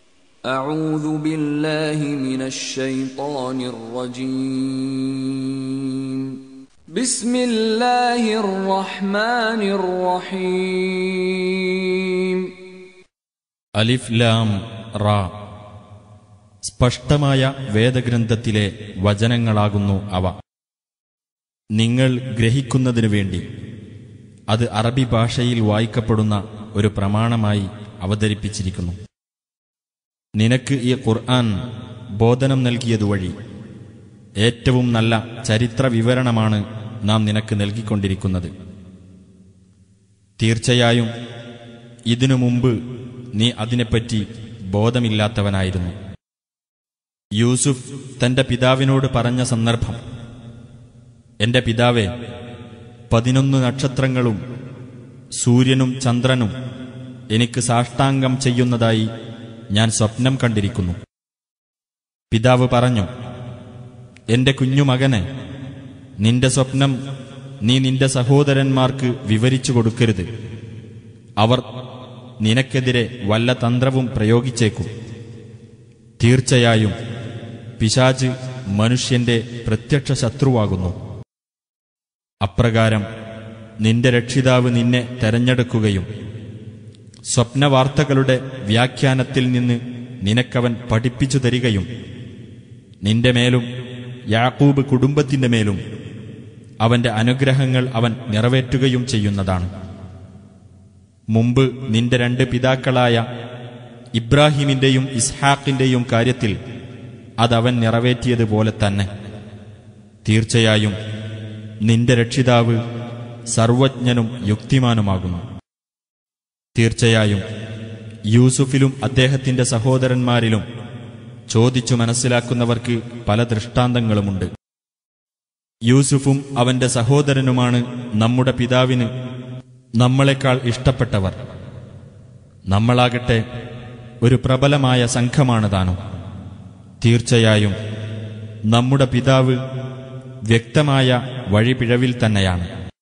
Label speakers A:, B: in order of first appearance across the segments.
A: أعوذ بالله من الشيطان الرجيم بسم الله الرحمن الرحيم
B: അലിഫ് ലാം റാ സ്പഷ്ടമായ വേദഗ്രന്ഥത്തിലെ വചനങ്ങളാകുന്നു അവ നിങ്ങൾ ഗ്രഹിക്കുന്നതിനു വേണ്ടി അത് അറബി ഭാഷയിൽ വായിക്കപ്പെടുന്ന ഒരു പ്രമാണമായി അവതരിപ്പിച്ചിരിക്കുന്നു നിനക്ക് ഈ ഖുർആൻ ബോധനം നൽകിയതുവഴി ഏറ്റവും നല്ല ചരിത്ര വിവരണമാണ് നാം നിനക്ക് നൽകിക്കൊണ്ടിരിക്കുന്നത് തീർച്ചയായും ഇതിനു മുമ്പ് നീ അതിനെപ്പറ്റി ബോധമില്ലാത്തവനായിരുന്നു യൂസുഫ് തന്റെ പിതാവിനോട് പറഞ്ഞ സന്ദർഭം എന്റെ പിതാവെ പതിനൊന്ന് നക്ഷത്രങ്ങളും സൂര്യനും ചന്ദ്രനും എനിക്ക് സാഷ്ടാംഗം ചെയ്യുന്നതായി ഞാൻ സ്വപ്നം കണ്ടിരിക്കുന്നു പിതാവ് പറഞ്ഞു എന്റെ കുഞ്ഞുമകനെ നിന്റെ സ്വപ്നം നീ നിന്റെ സഹോദരന്മാർക്ക് വിവരിച്ചു കൊടുക്കരുത് അവർ നിനക്കെതിരെ വല്ല തന്ത്രവും പ്രയോഗിച്ചേക്കും തീർച്ചയായും പിശാജ് മനുഷ്യന്റെ പ്രത്യക്ഷ ശത്രുവാകുന്നു അപ്രകാരം നിന്റെ രക്ഷിതാവ് നിന്നെ തെരഞ്ഞെടുക്കുകയും സ്വപ്നവാർത്തകളുടെ വ്യാഖ്യാനത്തിൽ നിന്ന് നിനക്കവൻ പഠിപ്പിച്ചു തരികയും നിന്റെ മേലും യാക്കൂബ് കുടുംബത്തിന്റെ മേലും അവന്റെ അനുഗ്രഹങ്ങൾ അവൻ നിറവേറ്റുകയും ചെയ്യുന്നതാണ് മുമ്പ് നിന്റെ രണ്ട് പിതാക്കളായ ഇബ്രാഹിമിന്റെയും ഇസ്ഹാക്കിന്റെയും കാര്യത്തിൽ അതവൻ നിറവേറ്റിയതുപോലെ തന്നെ തീർച്ചയായും നിന്റെ രക്ഷിതാവ് സർവജ്ഞനും യുക്തിമാനുമാകുന്നു തീർച്ചയായും യൂസുഫിലും അദ്ദേഹത്തിന്റെ സഹോദരന്മാരിലും ചോദിച്ചു മനസ്സിലാക്കുന്നവർക്ക് പല ദൃഷ്ടാന്തങ്ങളുമുണ്ട് യൂസുഫും അവന്റെ സഹോദരനുമാണ് നമ്മുടെ പിതാവിന് നമ്മളെക്കാൾ ഇഷ്ടപ്പെട്ടവർ നമ്മളാകട്ടെ ഒരു പ്രബലമായ സംഘമാണ് താനും തീർച്ചയായും നമ്മുടെ പിതാവ് വ്യക്തമായ വഴിപിഴവിൽ തന്നെയാണ്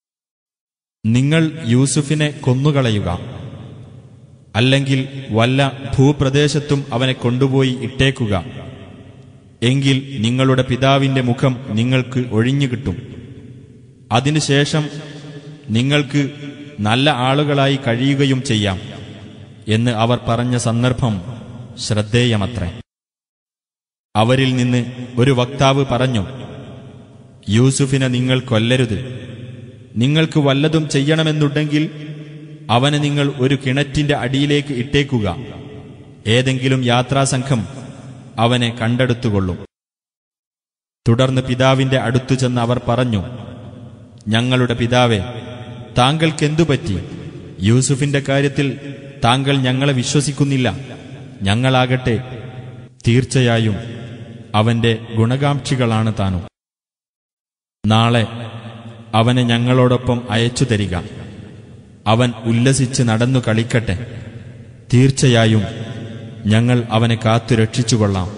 B: നിങ്ങൾ യൂസുഫിനെ കൊന്നുകളയുക അല്ലെങ്കിൽ വല്ല ഭൂപ്രദേശത്തും അവനെ കൊണ്ടുപോയി ഇട്ടേക്കുക എങ്കിൽ നിങ്ങളുടെ പിതാവിന്റെ മുഖം നിങ്ങൾക്ക് ഒഴിഞ്ഞുകിട്ടും അതിനുശേഷം നിങ്ങൾക്ക് നല്ല ആളുകളായി കഴിയുകയും ചെയ്യാം എന്ന് അവർ പറഞ്ഞ സന്ദർഭം ശ്രദ്ധേയമത്രേ അവരിൽ നിന്ന് ഒരു വക്താവ് പറഞ്ഞു യൂസുഫിനെ നിങ്ങൾ കൊല്ലരുത് നിങ്ങൾക്ക് വല്ലതും ചെയ്യണമെന്നുണ്ടെങ്കിൽ അവനെ നിങ്ങൾ ഒരു കിണറ്റിന്റെ അടിയിലേക്ക് ഇട്ടേക്കുക ഏതെങ്കിലും യാത്രാസംഘം അവനെ കണ്ടെടുത്തുകൊള്ളും തുടർന്ന് പിതാവിന്റെ അടുത്തു ചെന്ന് അവർ പറഞ്ഞു ഞങ്ങളുടെ പിതാവെ താങ്കൾക്കെന്തു പറ്റി യൂസുഫിന്റെ കാര്യത്തിൽ താങ്കൾ ഞങ്ങളെ വിശ്വസിക്കുന്നില്ല ഞങ്ങളാകട്ടെ തീർച്ചയായും അവന്റെ ഗുണകാംക്ഷികളാണ് താനും നാളെ അവനെ ഞങ്ങളോടൊപ്പം അയച്ചു തരിക അവൻ ഉല്ലസിച്ച് നടന്നു കളിക്കട്ടെ തീർച്ചയായും ഞങ്ങൾ അവനെ കാത്തു രക്ഷിച്ചുകൊള്ളാം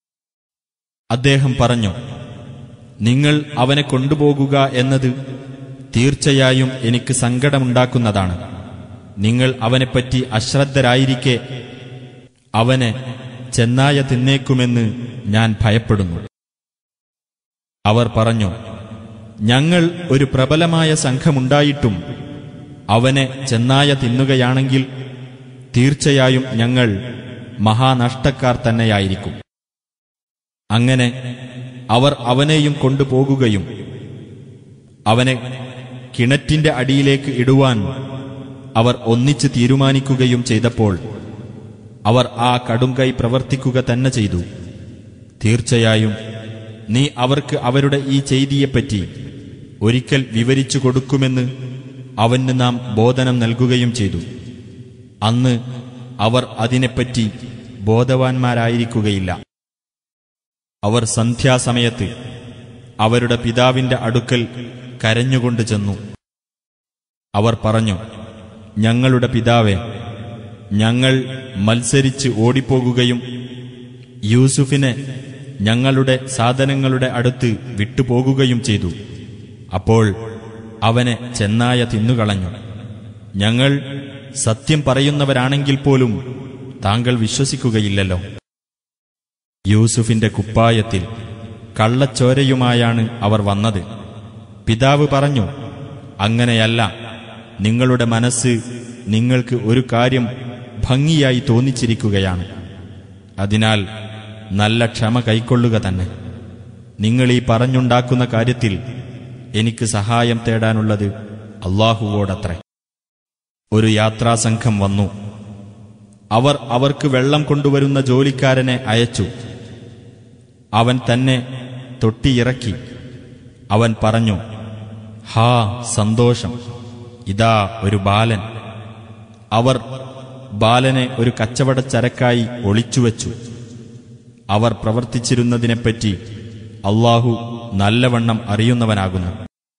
B: അദ്ദേഹം പറഞ്ഞു നിങ്ങൾ അവനെ കൊണ്ടുപോകുക എന്നത് തീർച്ചയായും എനിക്ക് സങ്കടമുണ്ടാക്കുന്നതാണ് നിങ്ങൾ അവനെപ്പറ്റി അശ്രദ്ധരായിരിക്കെ അവനെ ചെന്നായ തിന്നേക്കുമെന്ന് ഞാൻ ഭയപ്പെടുന്നു അവർ പറഞ്ഞു ഞങ്ങൾ ഒരു പ്രബലമായ സംഘമുണ്ടായിട്ടും അവനെ ചെന്നായ തിന്നുകയാണെങ്കിൽ തീർച്ചയായും ഞങ്ങൾ മഹാനഷ്ടക്കാർ തന്നെയായിരിക്കും അങ്ങനെ അവർ അവനെയും കൊണ്ടുപോകുകയും അവനെ കിണറ്റിന്റെ അടിയിലേക്ക് ഇടുവാൻ അവർ ഒന്നിച്ച് തീരുമാനിക്കുകയും ചെയ്തപ്പോൾ അവർ ആ കടുങ്കൈ പ്രവർത്തിക്കുക തന്നെ ചെയ്തു തീർച്ചയായും നീ അവർക്ക് അവരുടെ ഈ ചെയ്തിയെപ്പറ്റി ഒരിക്കൽ വിവരിച്ചു കൊടുക്കുമെന്ന് അവന് നാം ബോധനം നൽകുകയും ചെയ്തു അന്ന് അവർ അതിനെപ്പറ്റി ബോധവാന്മാരായിരിക്കുകയില്ല അവർ സന്ധ്യാസമയത്ത് അവരുടെ പിതാവിന്റെ അടുക്കൽ കരഞ്ഞുകൊണ്ട് ചെന്നു അവർ പറഞ്ഞു ഞങ്ങളുടെ പിതാവെ ഞങ്ങൾ മത്സരിച്ച് ഓടിപ്പോകുകയും യൂസുഫിനെ ഞങ്ങളുടെ സാധനങ്ങളുടെ അടുത്ത് വിട്ടുപോകുകയും ചെയ്തു അപ്പോൾ അവനെ ചെന്നായ തിന്നുകളഞ്ഞു ഞങ്ങൾ സത്യം പറയുന്നവരാണെങ്കിൽ പോലും താങ്കൾ വിശ്വസിക്കുകയില്ലല്ലോ യൂസുഫിന്റെ കുപ്പായത്തിൽ കള്ളച്ചോരയുമായാണ് അവർ വന്നത് പിതാവ് പറഞ്ഞു അങ്ങനെയല്ല നിങ്ങളുടെ മനസ്സ് നിങ്ങൾക്ക് ഒരു കാര്യം ഭംഗിയായി തോന്നിച്ചിരിക്കുകയാണ് അതിനാൽ നല്ല ക്ഷമ കൈക്കൊള്ളുക തന്നെ നിങ്ങൾ ഈ പറഞ്ഞുണ്ടാക്കുന്ന കാര്യത്തിൽ എനിക്ക് സഹായം തേടാനുള്ളത് അള്ളാഹുവോടത്രേ ഒരു യാത്രാസംഘം വന്നു അവർ അവർക്ക് വെള്ളം കൊണ്ടുവരുന്ന ജോലിക്കാരനെ അയച്ചു അവൻ തന്നെ തൊട്ടിയിറക്കി അവൻ പറഞ്ഞു ഹാ സന്തോഷം ഇതാ ഒരു ബാലൻ അവർ ബാലനെ ഒരു കച്ചവടച്ചരക്കായി ഒളിച്ചുവെച്ചു അവർ പ്രവർത്തിച്ചിരുന്നതിനെപ്പറ്റി അള്ളാഹു നല്ലവണ്ണം അറിയുന്നവനാകുന്നു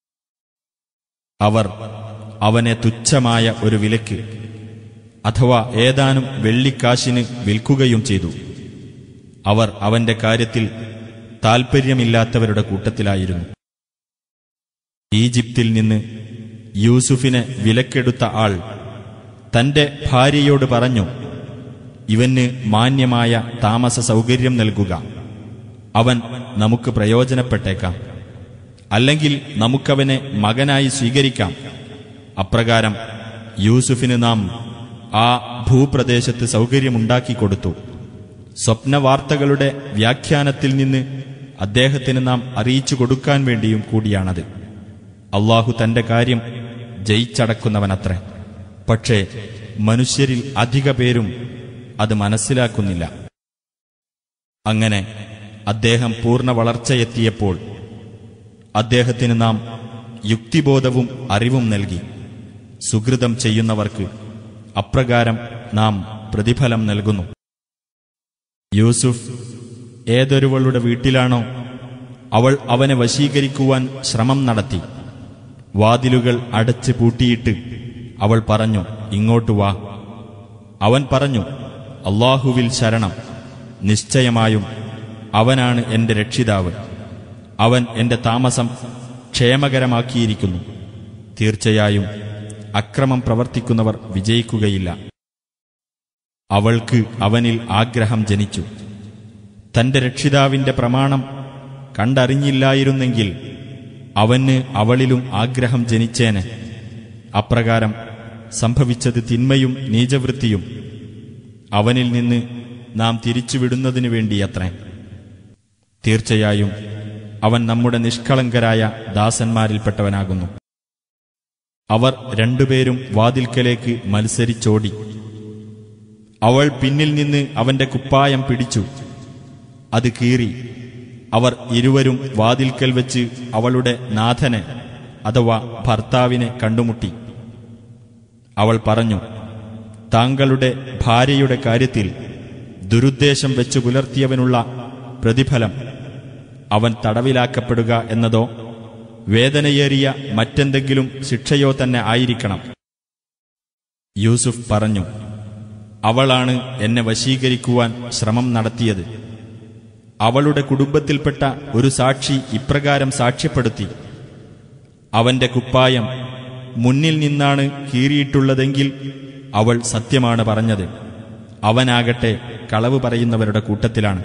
B: അവർ അവനെ തുച്ഛമായ ഒരു വിലക്ക് അഥവാ ഏതാനും വെള്ളിക്കാശിന് വിൽക്കുകയും ചെയ്തു അവർ അവന്റെ കാര്യത്തിൽ താൽപ്പര്യമില്ലാത്തവരുടെ കൂട്ടത്തിലായിരുന്നു ഈജിപ്തിൽ നിന്ന് യൂസുഫിനെ വിലക്കെടുത്ത ആൾ തന്റെ ഭാര്യയോട് പറഞ്ഞു ഇവന് മാന്യമായ താമസ സൗകര്യം നൽകുക അവൻ നമുക്ക് പ്രയോജനപ്പെട്ടേക്കാം അല്ലെങ്കിൽ നമുക്കവനെ മകനായി സ്വീകരിക്കാം അപ്രകാരം യൂസുഫിന് നാം ആ ഭൂപ്രദേശത്ത് സൗകര്യമുണ്ടാക്കി കൊടുത്തു സ്വപ്നവാർത്തകളുടെ വ്യാഖ്യാനത്തിൽ നിന്ന് അദ്ദേഹത്തിന് നാം അറിയിച്ചു കൊടുക്കാൻ വേണ്ടിയും കൂടിയാണത് അള്ളാഹു തന്റെ കാര്യം ജയിച്ചടക്കുന്നവനത്രേ പക്ഷേ മനുഷ്യരിൽ അധിക പേരും അത് മനസ്സിലാക്കുന്നില്ല അങ്ങനെ അദ്ദേഹം പൂർണ്ണ വളർച്ചയെത്തിയപ്പോൾ അദ്ദേഹത്തിന് നാം യുക്തിബോധവും അറിവും നൽകി സുഹൃതം ചെയ്യുന്നവർക്ക് അപ്രകാരം നാം പ്രതിഫലം നൽകുന്നു യൂസുഫ് ഏതൊരുവളുടെ വീട്ടിലാണോ അവൾ അവനെ വശീകരിക്കുവാൻ ശ്രമം നടത്തി വാതിലുകൾ അടച്ച് പൂട്ടിയിട്ട് അവൾ പറഞ്ഞു ഇങ്ങോട്ട് വാ അവൻ പറഞ്ഞു അള്ളാഹുവിൽ ശരണം നിശ്ചയമായും അവനാണ് എന്റെ രക്ഷിതാവ് അവൻ എന്റെ താമസം ക്ഷേമകരമാക്കിയിരിക്കുന്നു തീർച്ചയായും അക്രമം പ്രവർത്തിക്കുന്നവർ വിജയിക്കുകയില്ല അവൾക്ക് അവനിൽ ആഗ്രഹം ജനിച്ചു തന്റെ രക്ഷിതാവിന്റെ പ്രമാണം കണ്ടറിഞ്ഞില്ലായിരുന്നെങ്കിൽ അവന് അവളിലും ആഗ്രഹം ജനിച്ചേനെ അപ്രകാരം സംഭവിച്ചത് തിന്മയും നീചവൃത്തിയും അവനിൽ നിന്ന് നാം തിരിച്ചുവിടുന്നതിനു വേണ്ടിയത്രേ തീർച്ചയായും അവൻ നമ്മുടെ നിഷ്കളങ്കരായ ദാസന്മാരിൽപ്പെട്ടവനാകുന്നു അവർ രണ്ടുപേരും വാതിൽക്കലേക്ക് മത്സരിച്ചോടി അവൾ പിന്നിൽ നിന്ന് അവന്റെ കുപ്പായം പിടിച്ചു അത് കീറി അവർ ഇരുവരും വാതിൽക്കൽ വെച്ച് അവളുടെ നാഥനെ അഥവാ ഭർത്താവിനെ കണ്ടുമുട്ടി അവൾ പറഞ്ഞു താങ്കളുടെ ഭാര്യയുടെ കാര്യത്തിൽ ദുരുദ്ദേശം വെച്ച് പുലർത്തിയവനുള്ള പ്രതിഫലം അവൻ തടവിലാക്കപ്പെടുക എന്നതോ വേദനയേറിയ മറ്റെന്തെങ്കിലും ശിക്ഷയോ തന്നെ ആയിരിക്കണം യൂസുഫ് പറഞ്ഞു അവളാണ് എന്നെ വശീകരിക്കുവാൻ ശ്രമം നടത്തിയത് അവളുടെ കുടുംബത്തിൽപ്പെട്ട ഒരു സാക്ഷി ഇപ്രകാരം സാക്ഷ്യപ്പെടുത്തി അവന്റെ കുപ്പായം മുന്നിൽ നിന്നാണ് കീറിയിട്ടുള്ളതെങ്കിൽ അവൾ സത്യമാണ് പറഞ്ഞത് അവനാകട്ടെ കളവ് പറയുന്നവരുടെ കൂട്ടത്തിലാണ്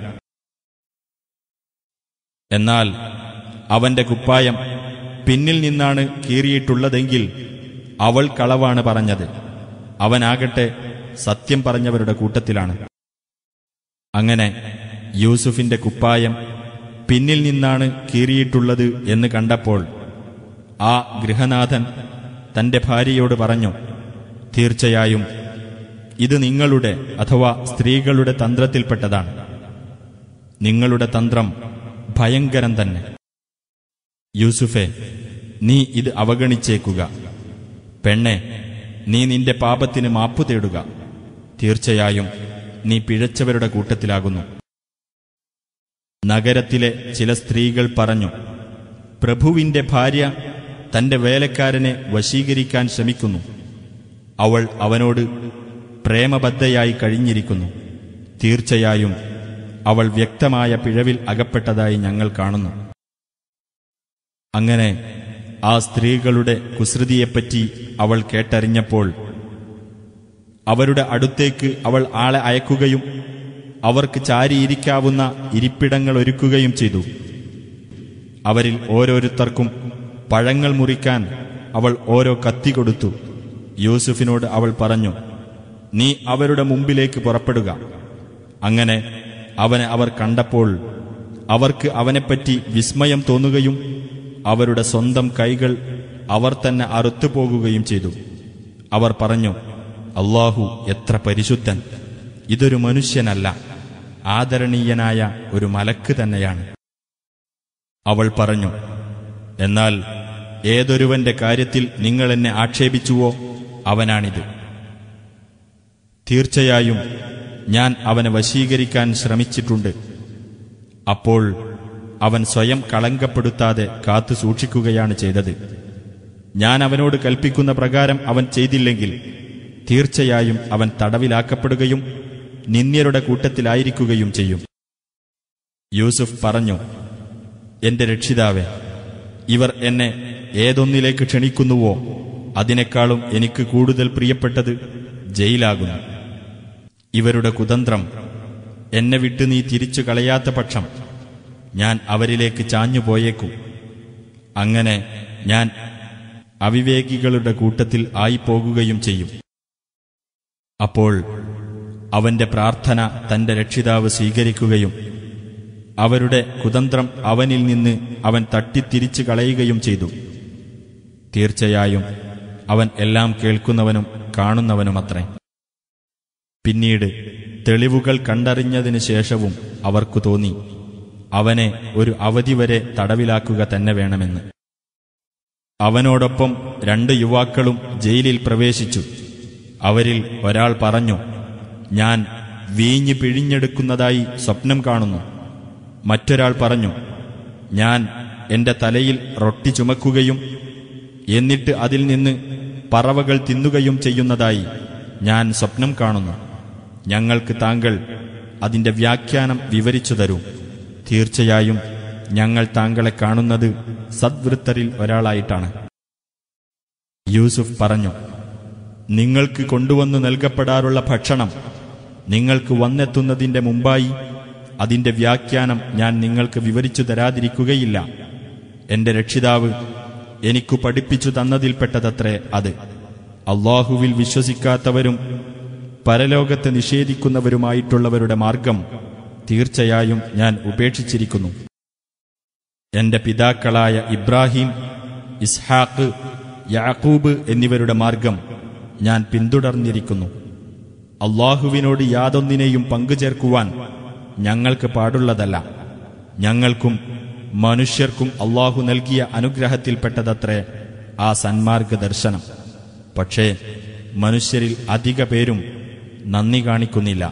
B: എന്നാൽ അവന്റെ കുപ്പായം പിന്നിൽ നിന്നാണ് കീറിയിട്ടുള്ളതെങ്കിൽ അവൾ കളവാണ് പറഞ്ഞത് അവനാകട്ടെ സത്യം പറഞ്ഞവരുടെ കൂട്ടത്തിലാണ് അങ്ങനെ യൂസുഫിന്റെ കുപ്പായം പിന്നിൽ നിന്നാണ് കീറിയിട്ടുള്ളത് എന്ന് കണ്ടപ്പോൾ ആ ഗൃഹനാഥൻ തന്റെ ഭാര്യയോട് പറഞ്ഞു തീർച്ചയായും ഇത് നിങ്ങളുടെ അഥവാ സ്ത്രീകളുടെ തന്ത്രത്തിൽപ്പെട്ടതാണ് നിങ്ങളുടെ തന്ത്രം ഭയങ്കരം തന്നെ യൂസുഫെ നീ ഇത് അവഗണിച്ചേക്കുക പെണ്ണെ നീ നിന്റെ പാപത്തിന് മാപ്പു തേടുക തീർച്ചയായും നീ പിഴച്ചവരുടെ കൂട്ടത്തിലാകുന്നു നഗരത്തിലെ ചില സ്ത്രീകൾ പറഞ്ഞു പ്രഭുവിന്റെ ഭാര്യ തന്റെ വേലക്കാരനെ വശീകരിക്കാൻ ശ്രമിക്കുന്നു അവൾ അവനോട് പ്രേമബദ്ധയായി കഴിഞ്ഞിരിക്കുന്നു തീർച്ചയായും അവൾ വ്യക്തമായ പിഴവിൽ അകപ്പെട്ടതായി ഞങ്ങൾ കാണുന്നു അങ്ങനെ ആ സ്ത്രീകളുടെ കുസൃതിയെപ്പറ്റി അവൾ കേട്ടറിഞ്ഞപ്പോൾ അവരുടെ അടുത്തേക്ക് അവൾ ആളെ അയക്കുകയും അവർക്ക് ചാരിയിരിക്കാവുന്ന ഇരിപ്പിടങ്ങൾ ഒരുക്കുകയും ചെയ്തു അവരിൽ ഓരോരുത്തർക്കും പഴങ്ങൾ മുറിക്കാൻ അവൾ ഓരോ കത്തി കൊടുത്തു യൂസുഫിനോട് അവൾ പറഞ്ഞു നീ അവരുടെ മുമ്പിലേക്ക് പുറപ്പെടുക അങ്ങനെ അവനെ അവർ കണ്ടപ്പോൾ അവർക്ക് അവനെപ്പറ്റി വിസ്മയം തോന്നുകയും അവരുടെ സ്വന്തം കൈകൾ അവർ തന്നെ അറുത്തുപോകുകയും ചെയ്തു അവർ പറഞ്ഞു അള്ളാഹു എത്ര പരിശുദ്ധൻ ഇതൊരു മനുഷ്യനല്ല ആദരണീയനായ ഒരു മലക്ക് തന്നെയാണ് അവൾ പറഞ്ഞു എന്നാൽ ഏതൊരുവന്റെ കാര്യത്തിൽ നിങ്ങൾ എന്നെ ആക്ഷേപിച്ചുവോ അവനാണിത് തീർച്ചയായും ഞാൻ അവനെ വശീകരിക്കാൻ ശ്രമിച്ചിട്ടുണ്ട് അപ്പോൾ അവൻ സ്വയം കളങ്കപ്പെടുത്താതെ കാത്തു സൂക്ഷിക്കുകയാണ് ചെയ്തത് ഞാൻ അവനോട് കൽപ്പിക്കുന്ന പ്രകാരം അവൻ ചെയ്തില്ലെങ്കിൽ തീർച്ചയായും അവൻ തടവിലാക്കപ്പെടുകയും നിന്ദ്യരുടെ കൂട്ടത്തിലായിരിക്കുകയും ചെയ്യും യൂസുഫ് പറഞ്ഞു എന്റെ രക്ഷിതാവേ ഇവർ എന്നെ ഏതൊന്നിലേക്ക് ക്ഷണിക്കുന്നുവോ അതിനേക്കാളും എനിക്ക് കൂടുതൽ പ്രിയപ്പെട്ടത് ജയിലാകുന്നു ഇവരുടെ കുതന്ത്രം എന്നെ വിട്ട് നീ തിരിച്ചു കളയാത്ത പക്ഷം ഞാൻ അവരിലേക്ക് ചാഞ്ഞു പോയേക്കും അങ്ങനെ ഞാൻ അവിവേകികളുടെ കൂട്ടത്തിൽ ആയിപ്പോകുകയും ചെയ്യും അപ്പോൾ അവന്റെ പ്രാർത്ഥന തന്റെ രക്ഷിതാവ് സ്വീകരിക്കുകയും അവരുടെ കുതന്ത്രം അവനിൽ നിന്ന് അവൻ തട്ടിത്തിരിച്ചു കളയുകയും ചെയ്തു തീർച്ചയായും അവൻ എല്ലാം കേൾക്കുന്നവനും കാണുന്നവനുമത്രേ പിന്നീട് തെളിവുകൾ കണ്ടറിഞ്ഞതിനു ശേഷവും അവർക്കു തോന്നി അവനെ ഒരു അവധി വരെ തടവിലാക്കുക തന്നെ വേണമെന്ന് അവനോടൊപ്പം രണ്ട് യുവാക്കളും ജയിലിൽ പ്രവേശിച്ചു അവരിൽ ഒരാൾ പറഞ്ഞു ഞാൻ വീഞ്ഞ് പിഴിഞ്ഞെടുക്കുന്നതായി സ്വപ്നം കാണുന്നു മറ്റൊരാൾ പറഞ്ഞു ഞാൻ എന്റെ തലയിൽ റൊട്ടി ചുമക്കുകയും എന്നിട്ട് അതിൽ നിന്ന് പറവകൾ തിന്നുകയും ചെയ്യുന്നതായി ഞാൻ സ്വപ്നം കാണുന്നു ഞങ്ങൾക്ക് താങ്കൾ അതിന്റെ വ്യാഖ്യാനം വിവരിച്ചു തരൂ തീർച്ചയായും ഞങ്ങൾ താങ്കളെ കാണുന്നത് സദ്വൃത്തരിൽ ഒരാളായിട്ടാണ് യൂസുഫ് പറഞ്ഞു നിങ്ങൾക്ക് കൊണ്ടുവന്നു നൽകപ്പെടാറുള്ള ഭക്ഷണം നിങ്ങൾക്ക് വന്നെത്തുന്നതിന്റെ മുമ്പായി അതിന്റെ വ്യാഖ്യാനം ഞാൻ നിങ്ങൾക്ക് വിവരിച്ചു തരാതിരിക്കുകയില്ല എന്റെ രക്ഷിതാവ് എനിക്കു പഠിപ്പിച്ചു തന്നതിൽപ്പെട്ടതത്രേ അത് അള്ളാഹുവിൽ വിശ്വസിക്കാത്തവരും പരലോകത്തെ നിഷേധിക്കുന്നവരുമായിട്ടുള്ളവരുടെ മാർഗം തീർച്ചയായും ഞാൻ ഉപേക്ഷിച്ചിരിക്കുന്നു എന്റെ പിതാക്കളായ ഇബ്രാഹിം ഇസ്ഹാഖ് യാക്കൂബ് എന്നിവരുടെ മാർഗം ഞാൻ പിന്തുടർന്നിരിക്കുന്നു അള്ളാഹുവിനോട് യാതൊന്നിനെയും പങ്കുചേർക്കുവാൻ ഞങ്ങൾക്ക് പാടുള്ളതല്ല ഞങ്ങൾക്കും മനുഷ്യർക്കും അള്ളാഹു നൽകിയ അനുഗ്രഹത്തിൽപ്പെട്ടതത്രേ ആ സന്മാർഗ ദർശനം പക്ഷേ മനുഷ്യരിൽ അധിക പേരും നന്ദി കാണിക്കുന്നില്ല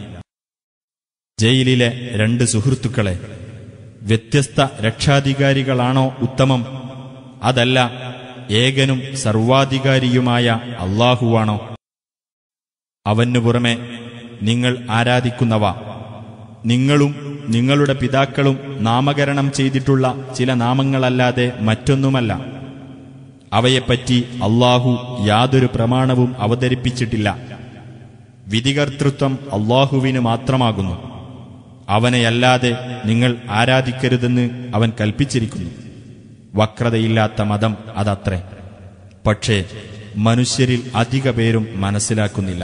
B: ജയിലിലെ രണ്ട് സുഹൃത്തുക്കളെ വ്യത്യസ്ത രക്ഷാധികാരികളാണോ ഉത്തമം അതല്ല ഏകനും സർവാധികാരിയുമായ അള്ളാഹുവാണോ അവനു പുറമെ നിങ്ങൾ ആരാധിക്കുന്നവ നിങ്ങളും നിങ്ങളുടെ പിതാക്കളും നാമകരണം ചെയ്തിട്ടുള്ള ചില നാമങ്ങളല്ലാതെ മറ്റൊന്നുമല്ല അവയെപ്പറ്റി അള്ളാഹു യാതൊരു പ്രമാണവും അവതരിപ്പിച്ചിട്ടില്ല വിധികർത്തൃത്വം അള്ളാഹുവിന് മാത്രമാകുന്നു അവനെയല്ലാതെ നിങ്ങൾ ആരാധിക്കരുതെന്ന് അവൻ കൽപ്പിച്ചിരിക്കുന്നു വക്രതയില്ലാത്ത മതം അതത്രേ പക്ഷേ മനുഷ്യരിൽ അധിക പേരും മനസ്സിലാക്കുന്നില്ല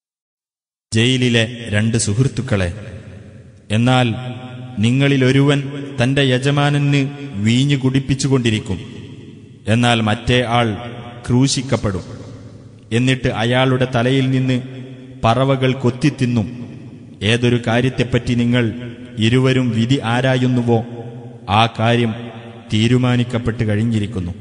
B: ജയിലിലെ രണ്ട് സുഹൃത്തുക്കളെ എന്നാൽ നിങ്ങളിലൊരുവൻ തന്റെ യജമാനന് വീഞ്ഞു കുടിപ്പിച്ചുകൊണ്ടിരിക്കും എന്നാൽ മറ്റേ ആൾ ക്രൂശിക്കപ്പെടും എന്നിട്ട് അയാളുടെ തലയിൽ നിന്ന് പറവകൾ കൊത്തിത്തിന്നും ഏതൊരു കാര്യത്തെപ്പറ്റി നിങ്ങൾ ഇരുവരും വിധി ആരായുന്നുവോ ആ കാര്യം തീരുമാനിക്കപ്പെട്ട് കഴിഞ്ഞിരിക്കുന്നു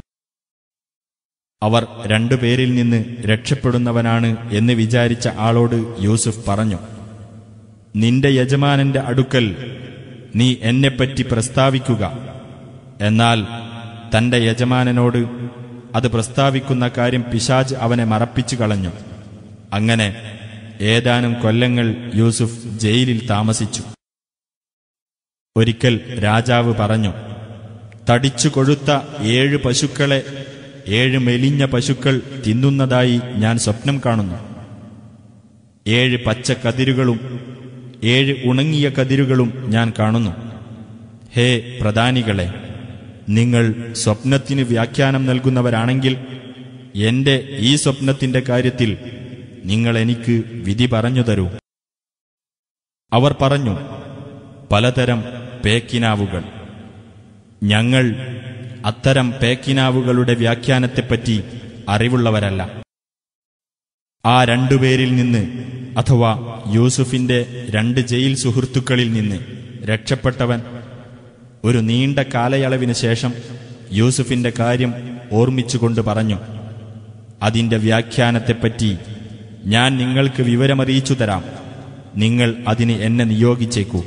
B: അവർ രണ്ടുപേരിൽ നിന്ന് രക്ഷപ്പെടുന്നവനാണ് എന്ന് വിചാരിച്ച ആളോട് യൂസുഫ് പറഞ്ഞു നിന്റെ യജമാനന്റെ അടുക്കൽ നീ എന്നെപ്പറ്റി പ്രസ്താവിക്കുക എന്നാൽ തന്റെ യജമാനനോട് അത് പ്രസ്താവിക്കുന്ന കാര്യം പിശാജ് അവനെ മറപ്പിച്ചു കളഞ്ഞു അങ്ങനെ ഏതാനും കൊല്ലങ്ങൾ യൂസുഫ് ജയിലിൽ താമസിച്ചു ഒരിക്കൽ രാജാവ് പറഞ്ഞു തടിച്ചു കൊഴുത്ത ഏഴ് പശുക്കളെ ഏഴ് മെലിഞ്ഞ പശുക്കൾ തിന്നുന്നതായി ഞാൻ സ്വപ്നം കാണുന്നു ഏഴ് പച്ച കതിരുകളും ഏഴ് ഉണങ്ങിയ കതിരുകളും ഞാൻ കാണുന്നു ഹേ പ്രധാനികളെ നിങ്ങൾ സ്വപ്നത്തിന് വ്യാഖ്യാനം നൽകുന്നവരാണെങ്കിൽ എന്റെ ഈ സ്വപ്നത്തിന്റെ കാര്യത്തിൽ നിങ്ങൾ എനിക്ക് വിധി പറഞ്ഞു തരൂ അവർ പറഞ്ഞു പലതരം പേക്കിനാവുകൾ ഞങ്ങൾ അത്തരം പേക്കിനാവുകളുടെ വ്യാഖ്യാനത്തെപ്പറ്റി അറിവുള്ളവരല്ല ആ രണ്ടുപേരിൽ നിന്ന് അഥവാ യൂസുഫിന്റെ രണ്ട് ജയിൽ സുഹൃത്തുക്കളിൽ നിന്ന് രക്ഷപ്പെട്ടവൻ ഒരു നീണ്ട കാലയളവിന് ശേഷം യൂസുഫിന്റെ കാര്യം ഓർമ്മിച്ചുകൊണ്ട് പറഞ്ഞു അതിന്റെ വ്യാഖ്യാനത്തെപ്പറ്റി ഞാൻ നിങ്ങൾക്ക് വിവരമറിയിച്ചു തരാം നിങ്ങൾ അതിന് എന്നെ നിയോഗിച്ചേക്കൂ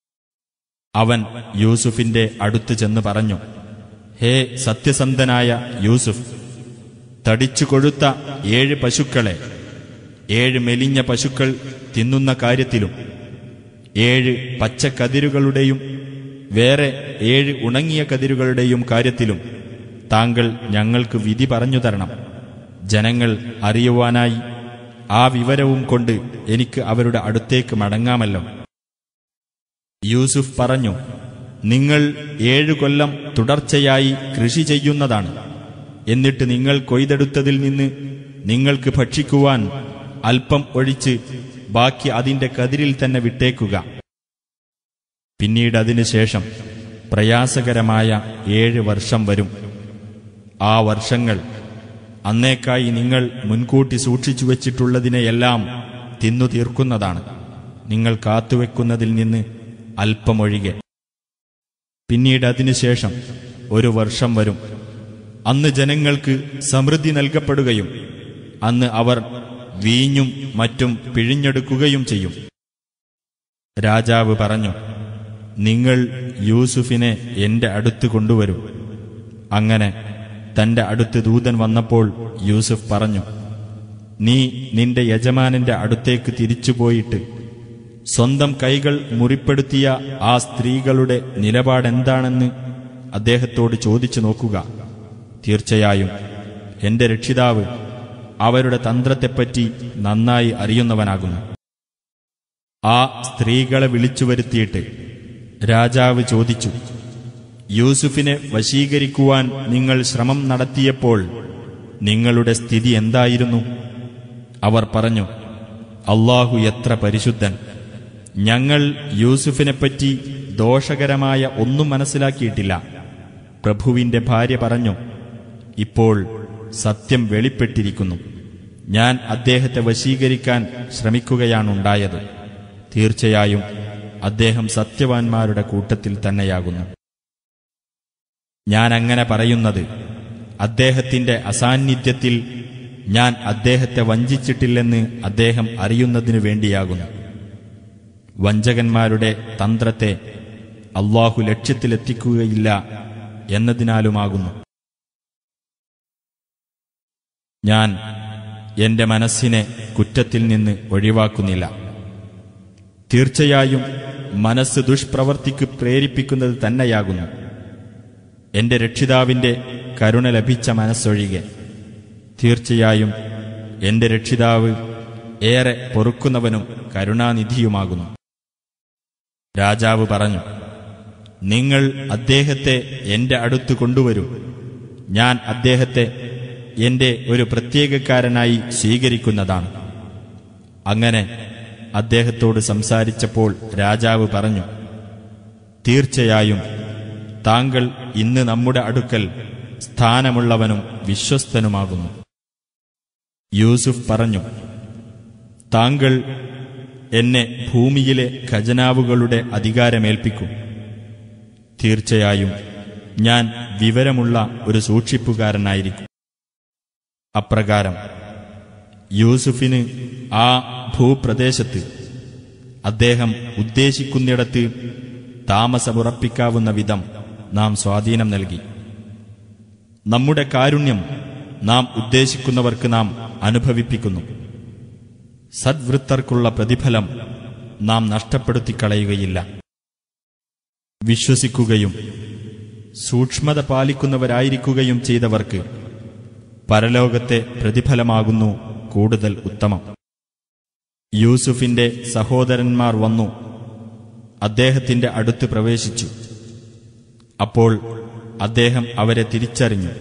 B: അവൻ യൂസുഫിന്റെ അടുത്ത് ചെന്ന് പറഞ്ഞു ഹേ സത്യസന്ധനായ യൂസുഫ് തടിച്ചു കൊഴുത്ത ഏഴ് പശുക്കളെ ഏഴ് മെലിഞ്ഞ പശുക്കൾ തിന്നുന്ന കാര്യത്തിലും ഏഴ് പച്ചക്കതിരുകളുടെയും വേറെ ഏഴ് ഉണങ്ങിയ കതിരുകളുടെയും കാര്യത്തിലും താങ്കൾ ഞങ്ങൾക്ക് വിധി പറഞ്ഞു തരണം ജനങ്ങൾ അറിയുവാനായി ആ വിവരവും കൊണ്ട് എനിക്ക് അവരുടെ അടുത്തേക്ക് മടങ്ങാമല്ലോ യൂസുഫ് പറഞ്ഞു നിങ്ങൾ ഏഴു കൊല്ലം തുടർച്ചയായി കൃഷി ചെയ്യുന്നതാണ് എന്നിട്ട് നിങ്ങൾ കൊയ്തെടുത്തതിൽ നിന്ന് നിങ്ങൾക്ക് ഭക്ഷിക്കുവാൻ അല്പം ഒഴിച്ച് ബാക്കി അതിന്റെ കതിരിൽ തന്നെ വിട്ടേക്കുക പിന്നീട് അതിനുശേഷം പ്രയാസകരമായ ഏഴ് വർഷം വരും ആ വർഷങ്ങൾ അന്നേക്കായി നിങ്ങൾ മുൻകൂട്ടി സൂക്ഷിച്ചു വച്ചിട്ടുള്ളതിനെയെല്ലാം തിന്നു തീർക്കുന്നതാണ് നിങ്ങൾ കാത്തുവെക്കുന്നതിൽ നിന്ന് അല്പമൊഴികെ പിന്നീട് അതിനുശേഷം ഒരു വർഷം വരും അന്ന് ജനങ്ങൾക്ക് സമൃദ്ധി നൽകപ്പെടുകയും അന്ന് അവർ വീഞ്ഞും മറ്റും പിഴിഞ്ഞെടുക്കുകയും ചെയ്യും രാജാവ് പറഞ്ഞു നിങ്ങൾ യൂസുഫിനെ എന്റെ അടുത്ത് കൊണ്ടുവരൂ അങ്ങനെ തന്റെ അടുത്ത് ദൂതൻ വന്നപ്പോൾ യൂസുഫ് പറഞ്ഞു നീ നിന്റെ യജമാനന്റെ അടുത്തേക്ക് തിരിച്ചുപോയിട്ട് സ്വന്തം കൈകൾ മുറിപ്പെടുത്തിയ ആ സ്ത്രീകളുടെ നിലപാടെന്താണെന്ന് അദ്ദേഹത്തോട് ചോദിച്ചു നോക്കുക തീർച്ചയായും എന്റെ രക്ഷിതാവ് അവരുടെ തന്ത്രത്തെപ്പറ്റി നന്നായി അറിയുന്നവനാകുന്നു ആ സ്ത്രീകളെ വിളിച്ചു വരുത്തിയിട്ട് രാജാവ് ചോദിച്ചു യൂസുഫിനെ വശീകരിക്കുവാൻ നിങ്ങൾ ശ്രമം നടത്തിയപ്പോൾ നിങ്ങളുടെ സ്ഥിതി എന്തായിരുന്നു അവർ പറഞ്ഞു അള്ളാഹു എത്ര പരിശുദ്ധൻ ഞങ്ങൾ യൂസുഫിനെപ്പറ്റി ദോഷകരമായ ഒന്നും മനസ്സിലാക്കിയിട്ടില്ല പ്രഭുവിന്റെ ഭാര്യ പറഞ്ഞു ഇപ്പോൾ സത്യം വെളിപ്പെട്ടിരിക്കുന്നു ഞാൻ അദ്ദേഹത്തെ വശീകരിക്കാൻ ശ്രമിക്കുകയാണുണ്ടായത് തീർച്ചയായും അദ്ദേഹം സത്യവാൻമാരുടെ കൂട്ടത്തിൽ തന്നെയാകുന്നു ഞാൻ അങ്ങനെ പറയുന്നത് അദ്ദേഹത്തിന്റെ അസാന്നിധ്യത്തിൽ ഞാൻ അദ്ദേഹത്തെ വഞ്ചിച്ചിട്ടില്ലെന്ന് അദ്ദേഹം അറിയുന്നതിനു വേണ്ടിയാകുന്നു വഞ്ചകന്മാരുടെ തന്ത്രത്തെ അള്ളാഹു ലക്ഷ്യത്തിലെത്തിക്കുകയില്ല എന്നതിനാലുമാകുന്നു ഞാൻ എന്റെ മനസ്സിനെ കുറ്റത്തിൽ നിന്ന് ഒഴിവാക്കുന്നില്ല തീർച്ചയായും മനസ്സ് ദുഷ്പ്രവർത്തിക്ക് പ്രേരിപ്പിക്കുന്നത് തന്നെയാകുന്നു എന്റെ രക്ഷിതാവിന്റെ കരുണ ലഭിച്ച മനസ്സൊഴികെ തീർച്ചയായും എന്റെ രക്ഷിതാവ് ഏറെ പൊറുക്കുന്നവനും കരുണാനിധിയുമാകുന്നു രാജാവ് പറഞ്ഞു നിങ്ങൾ അദ്ദേഹത്തെ എന്റെ അടുത്ത് കൊണ്ടുവരൂ ഞാൻ അദ്ദേഹത്തെ എന്റെ ഒരു പ്രത്യേകക്കാരനായി സ്വീകരിക്കുന്നതാണ് അങ്ങനെ അദ്ദേഹത്തോട് സംസാരിച്ചപ്പോൾ രാജാവ് പറഞ്ഞു തീർച്ചയായും താങ്കൾ ഇന്ന് നമ്മുടെ അടുക്കൽ സ്ഥാനമുള്ളവനും വിശ്വസ്തനുമാകുന്നു യൂസുഫ് പറഞ്ഞു താങ്കൾ എന്നെ ഭൂമിയിലെ ഖജനാവുകളുടെ അധികാരമേൽപ്പിക്കും തീർച്ചയായും ഞാൻ വിവരമുള്ള ഒരു സൂക്ഷിപ്പുകാരനായിരിക്കും അപ്രകാരം യൂസുഫിന് ആ ഭൂപ്രദേശത്ത് അദ്ദേഹം ഉദ്ദേശിക്കുന്നിടത്ത് താമസമുറപ്പിക്കാവുന്ന വിധം നാം സ്വാധീനം നൽകി നമ്മുടെ കാരുണ്യം നാം ഉദ്ദേശിക്കുന്നവർക്ക് നാം അനുഭവിപ്പിക്കുന്നു സദ്വൃത്തർക്കുള്ള പ്രതിഫലം നാം നഷ്ടപ്പെടുത്തിക്കളയുകയില്ല വിശ്വസിക്കുകയും സൂക്ഷ്മത പാലിക്കുന്നവരായിരിക്കുകയും ചെയ്തവർക്ക് പരലോകത്തെ പ്രതിഫലമാകുന്നു കൂടുതൽ ഉത്തമം യൂസുഫിന്റെ സഹോദരന്മാർ വന്നു അദ്ദേഹത്തിന്റെ അടുത്ത് പ്രവേശിച്ചു അപ്പോൾ അദ്ദേഹം അവരെ തിരിച്ചറിഞ്ഞു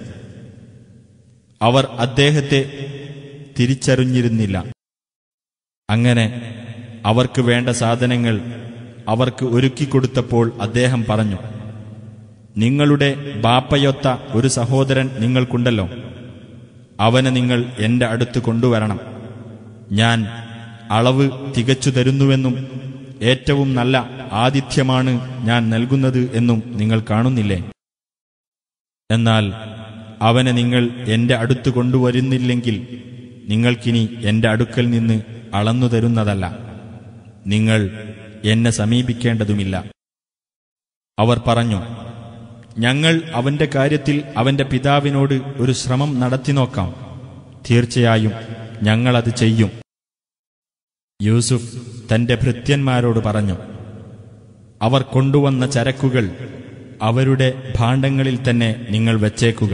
B: അവർ അദ്ദേഹത്തെ തിരിച്ചറിഞ്ഞിരുന്നില്ല അങ്ങനെ അവർക്ക് വേണ്ട സാധനങ്ങൾ അവർക്ക് ഒരുക്കിക്കൊടുത്തപ്പോൾ അദ്ദേഹം പറഞ്ഞു നിങ്ങളുടെ ബാപ്പയൊത്ത ഒരു സഹോദരൻ നിങ്ങൾക്കുണ്ടല്ലോ അവനെ നിങ്ങൾ എന്റെ അടുത്ത് കൊണ്ടുവരണം ഞാൻ അളവ് തികച്ചു തരുന്നുവെന്നും ഏറ്റവും നല്ല ആതിഥ്യമാണ് ഞാൻ നൽകുന്നത് എന്നും നിങ്ങൾ കാണുന്നില്ലേ എന്നാൽ അവനെ നിങ്ങൾ എന്റെ അടുത്ത് കൊണ്ടുവരുന്നില്ലെങ്കിൽ നിങ്ങൾക്കിനി എന്റെ അടുക്കൽ നിന്ന് അളന്നു തരുന്നതല്ല നിങ്ങൾ എന്നെ സമീപിക്കേണ്ടതുമില്ല അവർ പറഞ്ഞു ഞങ്ങൾ അവന്റെ കാര്യത്തിൽ അവന്റെ പിതാവിനോട് ഒരു ശ്രമം നടത്തി നോക്കാം തീർച്ചയായും ഞങ്ങളത് ചെയ്യും യൂസുഫ് തന്റെ ഭൃത്യന്മാരോട് പറഞ്ഞു അവർ കൊണ്ടുവന്ന ചരക്കുകൾ അവരുടെ ഭാണ്ഡങ്ങളിൽ തന്നെ നിങ്ങൾ വച്ചേക്കുക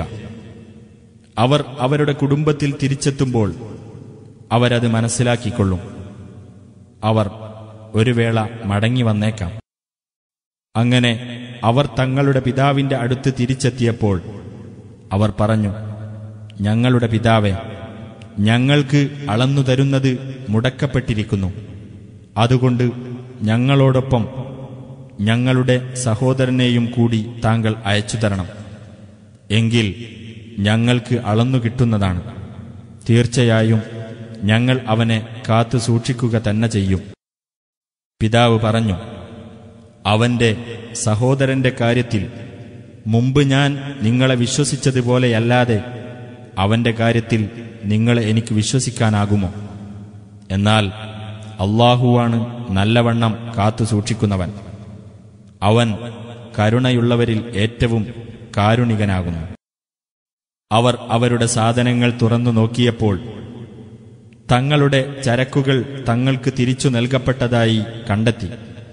B: അവർ അവരുടെ കുടുംബത്തിൽ തിരിച്ചെത്തുമ്പോൾ അവരത് മനസ്സിലാക്കിക്കൊള്ളും അവർ ഒരു വേള മടങ്ങി വന്നേക്കാം അങ്ങനെ അവർ തങ്ങളുടെ പിതാവിന്റെ അടുത്ത് തിരിച്ചെത്തിയപ്പോൾ അവർ പറഞ്ഞു ഞങ്ങളുടെ പിതാവെ ഞങ്ങൾക്ക് അളന്നു തരുന്നത് മുടക്കപ്പെട്ടിരിക്കുന്നു അതുകൊണ്ട് ഞങ്ങളോടൊപ്പം ഞങ്ങളുടെ സഹോദരനെയും കൂടി താങ്കൾ അയച്ചു തരണം എങ്കിൽ ഞങ്ങൾക്ക് അളന്നു കിട്ടുന്നതാണ് തീർച്ചയായും ഞങ്ങൾ അവനെ കാത്തു സൂക്ഷിക്കുക തന്നെ ചെയ്യും പിതാവ് പറഞ്ഞു അവന്റെ സഹോദരന്റെ കാര്യത്തിൽ മുമ്പ് ഞാൻ നിങ്ങളെ വിശ്വസിച്ചതുപോലെയല്ലാതെ അവന്റെ കാര്യത്തിൽ നിങ്ങളെ എനിക്ക് വിശ്വസിക്കാനാകുമോ എന്നാൽ അള്ളാഹുവാണ് നല്ലവണ്ണം കാത്തു സൂക്ഷിക്കുന്നവൻ അവൻ കരുണയുള്ളവരിൽ ഏറ്റവും കാരുണികനാകുന്നു അവർ അവരുടെ സാധനങ്ങൾ തുറന്നു നോക്കിയപ്പോൾ തങ്ങളുടെ ചരക്കുകൾ തങ്ങൾക്ക് തിരിച്ചു നൽകപ്പെട്ടതായി കണ്ടെത്തി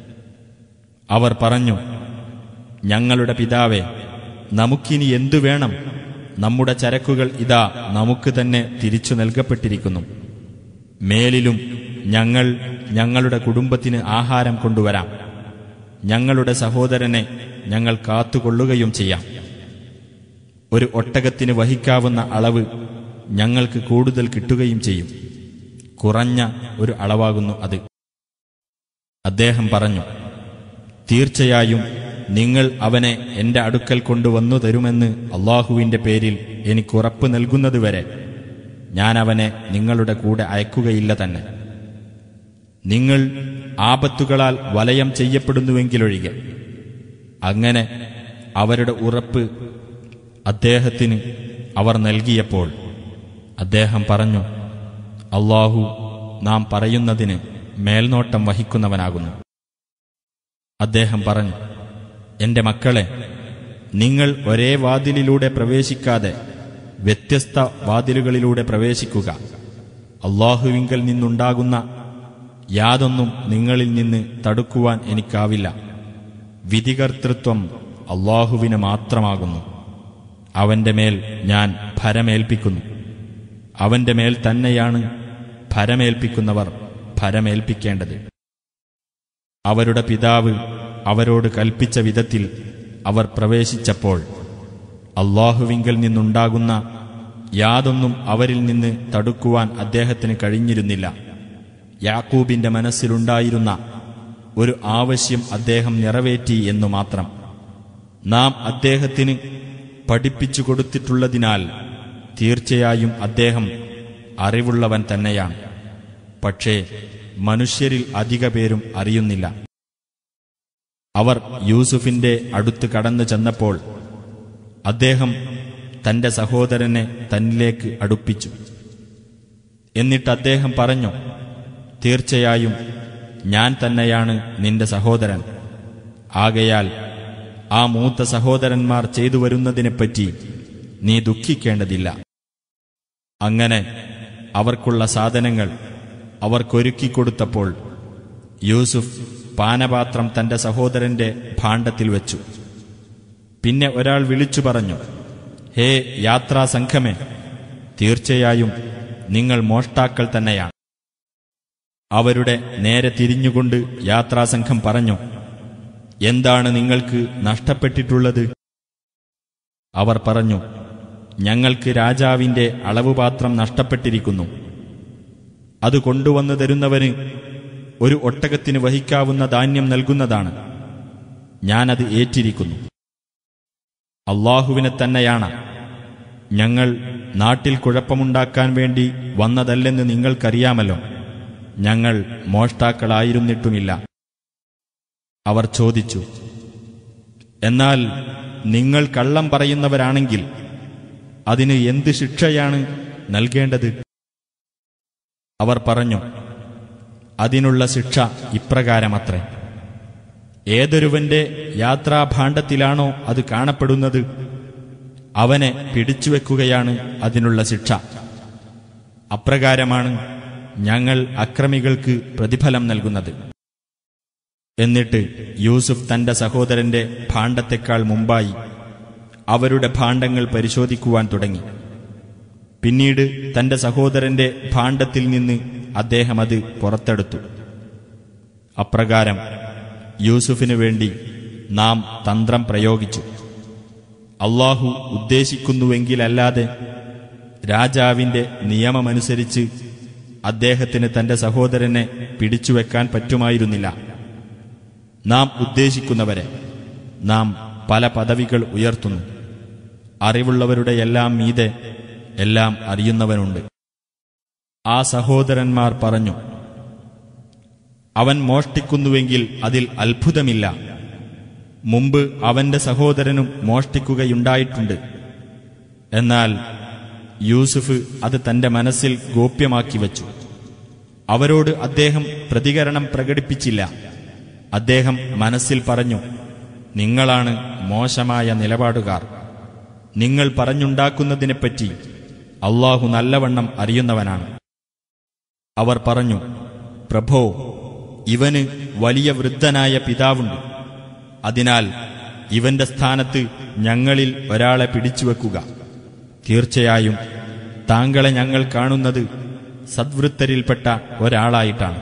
B: അവർ പറഞ്ഞു ഞങ്ങളുടെ പിതാവെ നമുക്കിനി എന്തു വേണം നമ്മുടെ ചരക്കുകൾ ഇതാ നമുക്ക് തന്നെ തിരിച്ചു നൽകപ്പെട്ടിരിക്കുന്നു മേലിലും ഞങ്ങൾ ഞങ്ങളുടെ കുടുംബത്തിന് ആഹാരം കൊണ്ടുവരാം ഞങ്ങളുടെ സഹോദരനെ ഞങ്ങൾ കാത്തുകൊള്ളുകയും ചെയ്യാം ഒരു ഒട്ടകത്തിന് വഹിക്കാവുന്ന അളവ് ഞങ്ങൾക്ക് കൂടുതൽ കിട്ടുകയും ചെയ്യും കുറഞ്ഞ ഒരു അളവാകുന്നു അത് അദ്ദേഹം പറഞ്ഞു തീർച്ചയായും നിങ്ങൾ അവനെ എന്റെ അടുക്കൽ കൊണ്ടുവന്നു തരുമെന്ന് അള്ളാഹുവിന്റെ പേരിൽ എനിക്ക് ഉറപ്പ് നൽകുന്നതുവരെ ഞാൻ അവനെ നിങ്ങളുടെ കൂടെ അയക്കുകയില്ല തന്നെ നിങ്ങൾ ആപത്തുകളാൽ വലയം ചെയ്യപ്പെടുന്നുവെങ്കിലൊഴികെ അങ്ങനെ അവരുടെ ഉറപ്പ് അദ്ദേഹത്തിന് അവർ നൽകിയപ്പോൾ അദ്ദേഹം പറഞ്ഞു അള്ളാഹു നാം പറയുന്നതിന് മേൽനോട്ടം വഹിക്കുന്നവനാകുന്നു അദ്ദേഹം പറഞ്ഞു എന്റെ മക്കളെ നിങ്ങൾ ഒരേ വാതിലിലൂടെ പ്രവേശിക്കാതെ വ്യത്യസ്ത വാതിലുകളിലൂടെ പ്രവേശിക്കുക അള്ളാഹുവിങ്കൽ നിന്നുണ്ടാകുന്ന യാതൊന്നും നിങ്ങളിൽ നിന്ന് തടുക്കുവാൻ എനിക്കാവില്ല വിധികർത്തൃത്വം അള്ളാഹുവിന് മാത്രമാകുന്നു അവന്റെ മേൽ ഞാൻ ഭരമേൽപ്പിക്കുന്നു അവന്റെ മേൽ തന്നെയാണ് ഭരമേൽപ്പിക്കുന്നവർ ഭരമേൽപ്പിക്കേണ്ടത് അവരുടെ പിതാവ് അവരോട് കൽപ്പിച്ച വിധത്തിൽ അവർ പ്രവേശിച്ചപ്പോൾ അള്ളാഹുവിങ്കൽ നിന്നുണ്ടാകുന്ന യാതൊന്നും അവരിൽ നിന്ന് തടുക്കുവാൻ അദ്ദേഹത്തിന് കഴിഞ്ഞിരുന്നില്ല യാക്കൂബിന്റെ മനസ്സിലുണ്ടായിരുന്ന ഒരു ആവശ്യം അദ്ദേഹം നിറവേറ്റി എന്നു മാത്രം നാം അദ്ദേഹത്തിന് പഠിപ്പിച്ചു കൊടുത്തിട്ടുള്ളതിനാൽ തീർച്ചയായും അദ്ദേഹം അറിവുള്ളവൻ തന്നെയാണ് പക്ഷേ മനുഷ്യരിൽ അധിക പേരും അറിയുന്നില്ല അവർ യൂസുഫിന്റെ അടുത്ത് കടന്നു ചെന്നപ്പോൾ അദ്ദേഹം തന്റെ സഹോദരനെ തന്നിലേക്ക് അടുപ്പിച്ചു എന്നിട്ട് അദ്ദേഹം പറഞ്ഞു തീർച്ചയായും ഞാൻ തന്നെയാണ് നിന്റെ സഹോദരൻ ആകയാൽ ആ മൂത്ത സഹോദരന്മാർ ചെയ്തു വരുന്നതിനെപ്പറ്റി നീ ദുഃഖിക്കേണ്ടതില്ല അങ്ങനെ അവർക്കുള്ള സാധനങ്ങൾ അവർക്കൊരുക്കിക്കൊടുത്തപ്പോൾ യൂസുഫ് പാനപാത്രം തന്റെ സഹോദരന്റെ ഭാണ്ഡത്തിൽ വെച്ചു പിന്നെ ഒരാൾ വിളിച്ചു പറഞ്ഞു ഹേ യാത്രാസംഘമേ തീർച്ചയായും നിങ്ങൾ മോഷ്ടാക്കൾ തന്നെയാണ് അവരുടെ നേരെ തിരിഞ്ഞുകൊണ്ട് യാത്രാസംഘം പറഞ്ഞു എന്താണ് നിങ്ങൾക്ക് നഷ്ടപ്പെട്ടിട്ടുള്ളത് അവർ പറഞ്ഞു ഞങ്ങൾക്ക് രാജാവിന്റെ അളവുപാത്രം നഷ്ടപ്പെട്ടിരിക്കുന്നു അത് കൊണ്ടുവന്നു തരുന്നവന് ഒരു ഒട്ടകത്തിന് വഹിക്കാവുന്ന ധാന്യം നൽകുന്നതാണ് ഞാനത് ഏറ്റിരിക്കുന്നു അള്ളാഹുവിനെ തന്നെയാണ് ഞങ്ങൾ നാട്ടിൽ കുഴപ്പമുണ്ടാക്കാൻ വേണ്ടി വന്നതല്ലെന്ന് നിങ്ങൾക്കറിയാമല്ലോ ഞങ്ങൾ മോഷ്ടാക്കളായിരുന്നിട്ടുമില്ല അവർ ചോദിച്ചു എന്നാൽ നിങ്ങൾ കള്ളം പറയുന്നവരാണെങ്കിൽ അതിന് എന്ത് ശിക്ഷയാണ് നൽകേണ്ടത് അവർ പറഞ്ഞു അതിനുള്ള ശിക്ഷ ഇപ്രകാരമത്രേ ഏതൊരുവന്റെ യാത്രാഭാണ്ഡത്തിലാണോ അത് കാണപ്പെടുന്നത് അവനെ പിടിച്ചുവെക്കുകയാണ് അതിനുള്ള ശിക്ഷ അപ്രകാരമാണ് ഞങ്ങൾ അക്രമികൾക്ക് പ്രതിഫലം നൽകുന്നത് എന്നിട്ട് യൂസുഫ് തന്റെ സഹോദരന്റെ ഭാണ്ഡത്തെക്കാൾ മുമ്പായി അവരുടെ ഭാണ്ഡങ്ങൾ പരിശോധിക്കുവാൻ തുടങ്ങി പിന്നീട് തന്റെ സഹോദരന്റെ ഭാണ്ഡത്തിൽ നിന്ന് അദ്ദേഹം അത് പുറത്തെടുത്തു അപ്രകാരം യൂസുഫിനു വേണ്ടി നാം തന്ത്രം പ്രയോഗിച്ചു അള്ളാഹു ഉദ്ദേശിക്കുന്നുവെങ്കിലല്ലാതെ രാജാവിന്റെ നിയമമനുസരിച്ച് അദ്ദേഹത്തിന് തന്റെ സഹോദരനെ പിടിച്ചുവെക്കാൻ പറ്റുമായിരുന്നില്ല നാം ഉദ്ദേശിക്കുന്നവരെ നാം പല പദവികൾ ഉയർത്തുന്നു അറിവുള്ളവരുടെ എല്ലാം മീതെ എല്ലാം അറിയുന്നവനുണ്ട് ആ സഹോദരന്മാർ പറഞ്ഞു അവൻ മോഷ്ടിക്കുന്നുവെങ്കിൽ അതിൽ അത്ഭുതമില്ല മുമ്പ് അവന്റെ സഹോദരനും മോഷ്ടിക്കുകയുണ്ടായിട്ടുണ്ട് എന്നാൽ യൂസുഫ് അത് തന്റെ മനസ്സിൽ ഗോപ്യമാക്കി വച്ചു അവരോട് അദ്ദേഹം പ്രതികരണം പ്രകടിപ്പിച്ചില്ല അദ്ദേഹം മനസ്സിൽ പറഞ്ഞു നിങ്ങളാണ് മോശമായ നിലപാടുകാർ നിങ്ങൾ പറഞ്ഞുണ്ടാക്കുന്നതിനെപ്പറ്റി അള്ളാഹു നല്ലവണ്ണം അറിയുന്നവനാണ് അവർ പറഞ്ഞു പ്രഭോ ഇവന് വലിയ വൃദ്ധനായ പിതാവുണ്ട് അതിനാൽ ഇവന്റെ സ്ഥാനത്ത് ഞങ്ങളിൽ ഒരാളെ പിടിച്ചുവെക്കുക തീർച്ചയായും താങ്കളെ ഞങ്ങൾ കാണുന്നത് സദ്വൃത്തരിൽപ്പെട്ട ഒരാളായിട്ടാണ്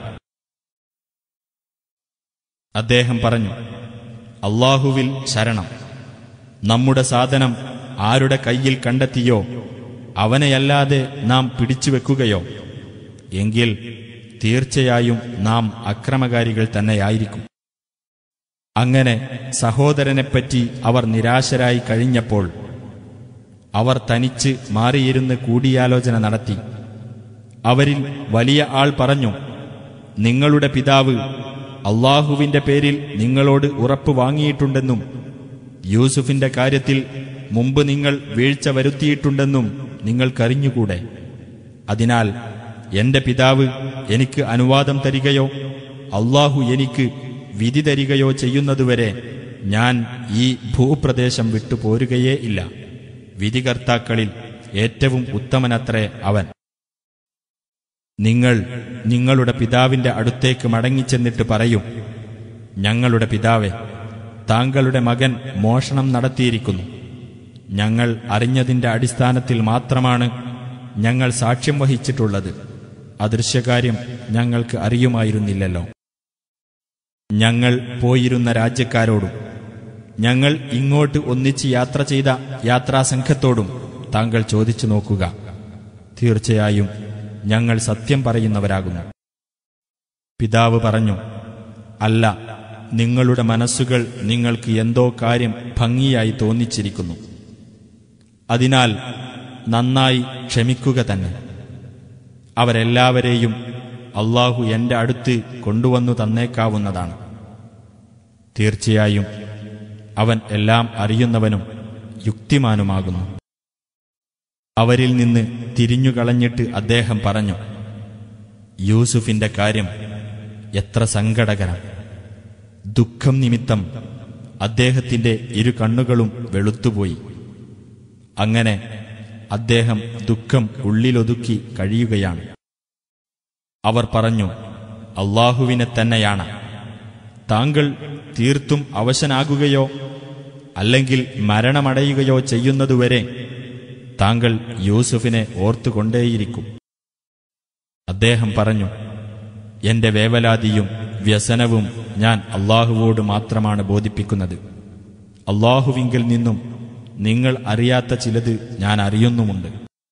B: അദ്ദേഹം പറഞ്ഞു അള്ളാഹുവിൽ ശരണം നമ്മുടെ സാധനം ആരുടെ കയ്യിൽ കണ്ടെത്തിയോ അവനെയല്ലാതെ നാം പിടിച്ചുവെക്കുകയോ എങ്കിൽ തീർച്ചയായും നാം അക്രമകാരികൾ തന്നെയായിരിക്കും അങ്ങനെ സഹോദരനെപ്പറ്റി അവർ നിരാശരായി കഴിഞ്ഞപ്പോൾ അവർ തനിച്ച് മാറിയിരുന്ന് കൂടിയാലോചന നടത്തി അവരിൽ വലിയ ആൾ പറഞ്ഞു നിങ്ങളുടെ പിതാവ് അള്ളാഹുവിന്റെ പേരിൽ നിങ്ങളോട് ഉറപ്പ് വാങ്ങിയിട്ടുണ്ടെന്നും യൂസുഫിന്റെ കാര്യത്തിൽ മുമ്പ് നിങ്ങൾ വീഴ്ച വരുത്തിയിട്ടുണ്ടെന്നും നിങ്ങൾക്കറിഞ്ഞുകൂടെ അതിനാൽ എന്റെ പിതാവ് എനിക്ക് അനുവാദം തരികയോ അള്ളാഹു എനിക്ക് വിധി തരികയോ ചെയ്യുന്നതുവരെ ഞാൻ ഈ ഭൂപ്രദേശം വിട്ടു പോരുകയേ ഇല്ല വിധികർത്താക്കളിൽ ഏറ്റവും ഉത്തമനത്രേ അവൻ നിങ്ങൾ നിങ്ങളുടെ പിതാവിന്റെ അടുത്തേക്ക് മടങ്ങിച്ചെന്നിട്ട് പറയും ഞങ്ങളുടെ പിതാവെ താങ്കളുടെ മകൻ മോഷണം നടത്തിയിരിക്കുന്നു ഞങ്ങൾ അറിഞ്ഞതിന്റെ അടിസ്ഥാനത്തിൽ മാത്രമാണ് ഞങ്ങൾ സാക്ഷ്യം വഹിച്ചിട്ടുള്ളത് അദൃശ്യകാര്യം ഞങ്ങൾക്ക് അറിയുമായിരുന്നില്ലല്ലോ ഞങ്ങൾ പോയിരുന്ന രാജ്യക്കാരോടും ഞങ്ങൾ ഇങ്ങോട്ട് ഒന്നിച്ച് യാത്ര ചെയ്ത യാത്രാസംഘത്തോടും താങ്കൾ ചോദിച്ചു നോക്കുക തീർച്ചയായും ഞങ്ങൾ സത്യം പറയുന്നവരാകുന്നു പിതാവ് പറഞ്ഞു അല്ല നിങ്ങളുടെ മനസ്സുകൾ നിങ്ങൾക്ക് എന്തോ കാര്യം ഭംഗിയായി തോന്നിച്ചിരിക്കുന്നു അതിനാൽ നന്നായി ക്ഷമിക്കുക തന്നെ അവരെല്ലാവരെയും അള്ളാഹു എന്റെ അടുത്ത് കൊണ്ടുവന്നു തന്നേക്കാവുന്നതാണ് തീർച്ചയായും അവൻ എല്ലാം അറിയുന്നവനും യുക്തിമാനുമാകുന്നു അവരിൽ നിന്ന് തിരിഞ്ഞുകളഞ്ഞിട്ട് അദ്ദേഹം പറഞ്ഞു യൂസുഫിന്റെ കാര്യം എത്ര സങ്കടകരം ദുഃഖം നിമിത്തം അദ്ദേഹത്തിന്റെ ഇരു കണ്ണുകളും വെളുത്തുപോയി അങ്ങനെ അദ്ദേഹം ദുഃഖം ഉള്ളിലൊതുക്കി കഴിയുകയാണ് അവർ പറഞ്ഞു അള്ളാഹുവിനെ തന്നെയാണ് താങ്കൾ തീർത്തും അവശനാകുകയോ അല്ലെങ്കിൽ മരണമടയുകയോ ചെയ്യുന്നതുവരെ താങ്കൾ യൂസുഫിനെ ഓർത്തുകൊണ്ടേയിരിക്കും അദ്ദേഹം പറഞ്ഞു എന്റെ വേവലാതിയും വ്യസനവും ഞാൻ അള്ളാഹുവോട് മാത്രമാണ് ബോധിപ്പിക്കുന്നത് അള്ളാഹുവിങ്കിൽ നിന്നും നിങ്ങൾ അറിയാത്ത ചിലത് ഞാൻ അറിയുന്നുമുണ്ട്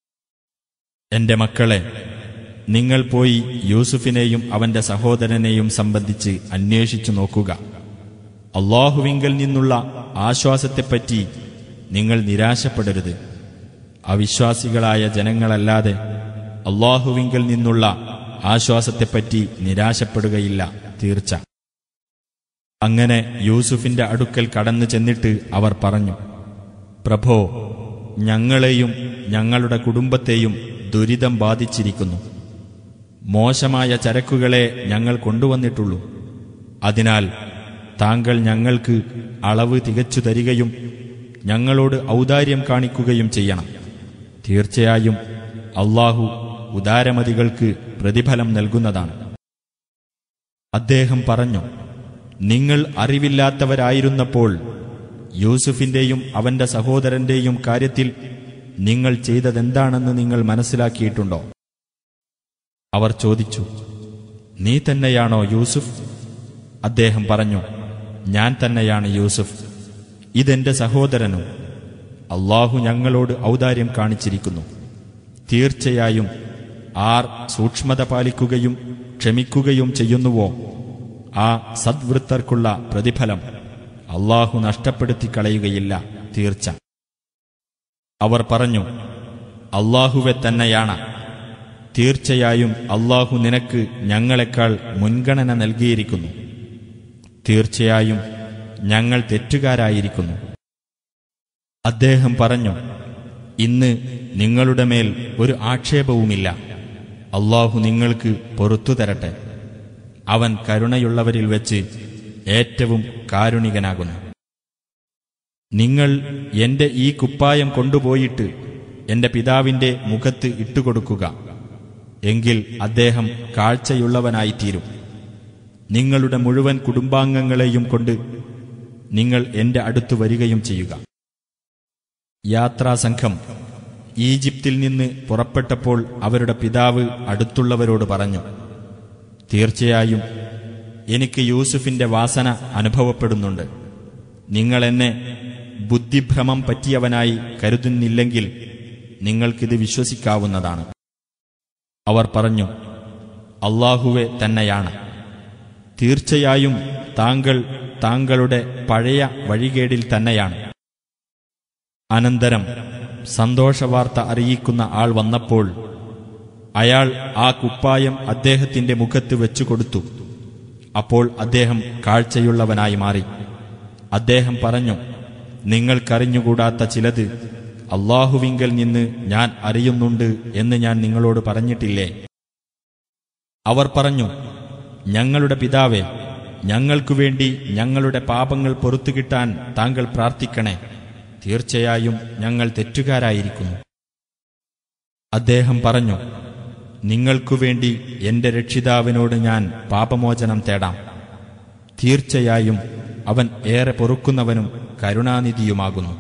B: എന്റെ മക്കളെ നിങ്ങൾ പോയി യൂസുഫിനെയും അവന്റെ സഹോദരനെയും സംബന്ധിച്ച് അന്വേഷിച്ചു നോക്കുക അള്ളാഹുവിങ്കിൽ നിന്നുള്ള ആശ്വാസത്തെപ്പറ്റി നിങ്ങൾ നിരാശപ്പെടരുത് അവിശ്വാസികളായ ജനങ്ങളല്ലാതെ അള്ളാഹുവിങ്കിൽ നിന്നുള്ള ആശ്വാസത്തെപ്പറ്റി നിരാശപ്പെടുകയില്ല തീർച്ച അങ്ങനെ യൂസുഫിന്റെ അടുക്കൽ കടന്നു ചെന്നിട്ട് അവർ പറഞ്ഞു പ്രഭോ ഞങ്ങളെയും ഞങ്ങളുടെ കുടുംബത്തെയും ദുരിതം ബാധിച്ചിരിക്കുന്നു മോശമായ ചരക്കുകളെ ഞങ്ങൾ കൊണ്ടുവന്നിട്ടുള്ളൂ അതിനാൽ താങ്കൾ ഞങ്ങൾക്ക് അളവ് തികച്ചു തരികയും ഞങ്ങളോട് ഔദാര്യം കാണിക്കുകയും ചെയ്യണം തീർച്ചയായും അള്ളാഹു ഉദാരമതികൾക്ക് പ്രതിഫലം നൽകുന്നതാണ് അദ്ദേഹം പറഞ്ഞു നിങ്ങൾ അറിവില്ലാത്തവരായിരുന്നപ്പോൾ യൂസുഫിന്റെയും അവന്റെ സഹോദരന്റെയും കാര്യത്തിൽ നിങ്ങൾ ചെയ്തതെന്താണെന്ന് നിങ്ങൾ മനസ്സിലാക്കിയിട്ടുണ്ടോ അവർ ചോദിച്ചു നീ തന്നെയാണോ യൂസുഫ് അദ്ദേഹം പറഞ്ഞു ഞാൻ തന്നെയാണ് യൂസുഫ് ഇതെന്റെ സഹോദരനും അള്ളാഹു ഞങ്ങളോട് ഔദാര്യം കാണിച്ചിരിക്കുന്നു തീർച്ചയായും ആർ സൂക്ഷ്മത പാലിക്കുകയും ക്ഷമിക്കുകയും ചെയ്യുന്നുവോ ആ സദ്വൃത്തർക്കുള്ള പ്രതിഫലം അള്ളാഹു നഷ്ടപ്പെടുത്തി കളയുകയില്ല തീർച്ച അവർ പറഞ്ഞു അള്ളാഹുവെ തന്നെയാണ് തീർച്ചയായും അള്ളാഹു നിനക്ക് ഞങ്ങളെക്കാൾ മുൻഗണന നൽകിയിരിക്കുന്നു തീർച്ചയായും ഞങ്ങൾ തെറ്റുകാരായിരിക്കുന്നു അദ്ദേഹം പറഞ്ഞു ഇന്ന് നിങ്ങളുടെ മേൽ ഒരു ആക്ഷേപവുമില്ല അള്ളാഹു നിങ്ങൾക്ക് പൊറത്തു തരട്ടെ അവൻ കരുണയുള്ളവരിൽ വെച്ച് ഏറ്റവും കാരുണികനാകുന്നു നിങ്ങൾ എന്റെ ഈ കുപ്പായം കൊണ്ടുപോയിട്ട് എന്റെ പിതാവിന്റെ മുഖത്ത് ഇട്ടുകൊടുക്കുക എങ്കിൽ അദ്ദേഹം കാഴ്ചയുള്ളവനായിത്തീരും നിങ്ങളുടെ മുഴുവൻ കുടുംബാംഗങ്ങളെയും കൊണ്ട് നിങ്ങൾ എന്റെ അടുത്തു വരികയും ചെയ്യുക യാത്രാസംഘം ഈജിപ്തിൽ നിന്ന് പുറപ്പെട്ടപ്പോൾ അവരുടെ പിതാവ് അടുത്തുള്ളവരോട് പറഞ്ഞു തീർച്ചയായും എനിക്ക് യൂസുഫിന്റെ വാസന അനുഭവപ്പെടുന്നുണ്ട് നിങ്ങൾ എന്നെ ബുദ്ധിഭ്രമം പറ്റിയവനായി കരുതുന്നില്ലെങ്കിൽ നിങ്ങൾക്കിത് വിശ്വസിക്കാവുന്നതാണ് അവർ പറഞ്ഞു അള്ളാഹുവെ തന്നെയാണ് തീർച്ചയായും താങ്കൾ താങ്കളുടെ പഴയ വഴികേടിൽ തന്നെയാണ് അനന്തരം സന്തോഷവാർത്ത അറിയിക്കുന്ന ആൾ വന്നപ്പോൾ അയാൾ ആ കുപ്പായം അദ്ദേഹത്തിന്റെ മുഖത്ത് വെച്ചു കൊടുത്തു അപ്പോൾ അദ്ദേഹം കാഴ്ചയുള്ളവനായി മാറി അദ്ദേഹം പറഞ്ഞു നിങ്ങൾക്കറിഞ്ഞുകൂടാത്ത ചിലത് അള്ളാഹുവിങ്കൽ നിന്ന് ഞാൻ അറിയുന്നുണ്ട് എന്ന് ഞാൻ നിങ്ങളോട് പറഞ്ഞിട്ടില്ലേ അവർ പറഞ്ഞു ഞങ്ങളുടെ പിതാവേ ഞങ്ങൾക്കു വേണ്ടി ഞങ്ങളുടെ പാപങ്ങൾ പൊറത്തു കിട്ടാൻ താങ്കൾ പ്രാർത്ഥിക്കണേ തീർച്ചയായും ഞങ്ങൾ തെറ്റുകാരായിരിക്കുന്നു അദ്ദേഹം പറഞ്ഞു നിങ്ങൾക്കു വേണ്ടി എന്റെ രക്ഷിതാവിനോട് ഞാൻ പാപമോചനം തേടാം തീർച്ചയായും അവൻ ഏറെ പൊറുക്കുന്നവനും കരുണാനിധിയുമാകുന്നു